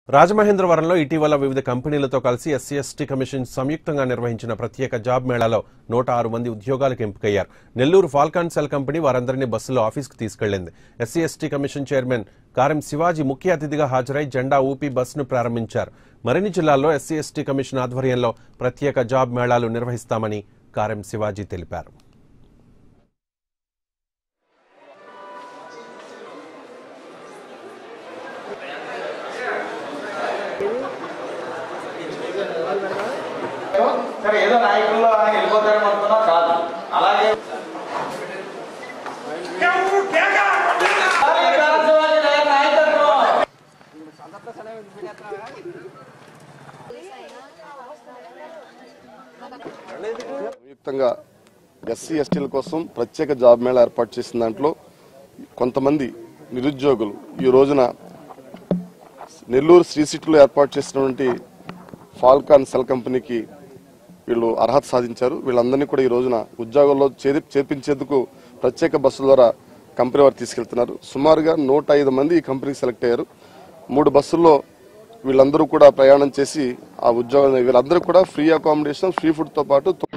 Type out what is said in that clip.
రాజమహేంద్రవరంలో ఇటీవల వివిధ కంపెనీలతో కలిసి ఎస్సీ ఎస్టీ కమిషన్ సంయుక్తంగా నిర్వహించిన ప్రత్యేక జాబ్ మేళాలో నూట ఆరు మంది ఉద్యోగాలకు ఎంపికయ్యారు నెల్లూరు ఫాల్కాన్ సెల్ కంపెనీ వారందరినీ బస్సులో ఆఫీస్కు తీసుకెళ్లింది SC ST commission chairman Karem Shivaji ముఖ్య అతిథిగా హాజరై జెండా ఊపి బస్సును ప్రారంభించారు మరిన్ని జిల్లాల్లో ఎస్సీ ఎస్టీ కమిషన్ ఆధ్వర్యంలో ప్రత్యేక జాబ్ మేళాలు నిర్వహిస్తామని కారెం శివాజీ తెలిపారు సరే ఏదో నాయకుల్లో ఆయన వెళ్ళిపోతాడని అనుకున్నా కాదు అలాగే నాయకత్వం సంయుక్తంగా ఎస్సీ ఎస్టీల కోసం ప్రత్యేక జాబ్ మేళా ఏర్పాటు చేసిన దాంట్లో కొంతమంది నిరుద్యోగులు ఈ రోజున నెల్లూరు శ్రీ సిటీలో ఏర్పాటు చేసినటువంటి ఫాల్కాన్ సెల్ కంపెనీకి వీళ్ళు అర్హత సాధించారు వీళ్ళందరినీ కూడా ఈ రోజున ఉద్యోగాల్లో చేరి చేర్పించేందుకు ప్రత్యేక బస్సుల ద్వారా కంపెనీ వారు తీసుకెళ్తున్నారు సుమారుగా నూట ఐదు మంది ఈ కంపెనీకి సెలెక్ట్ అయ్యారు మూడు బస్సుల్లో వీళ్ళందరూ కూడా ప్రయాణం చేసి ఆ ఉద్యోగం వీళ్ళందరూ కూడా ఫ్రీ అకామిడేషన్ ఫ్రీ ఫుడ్ తో పాటు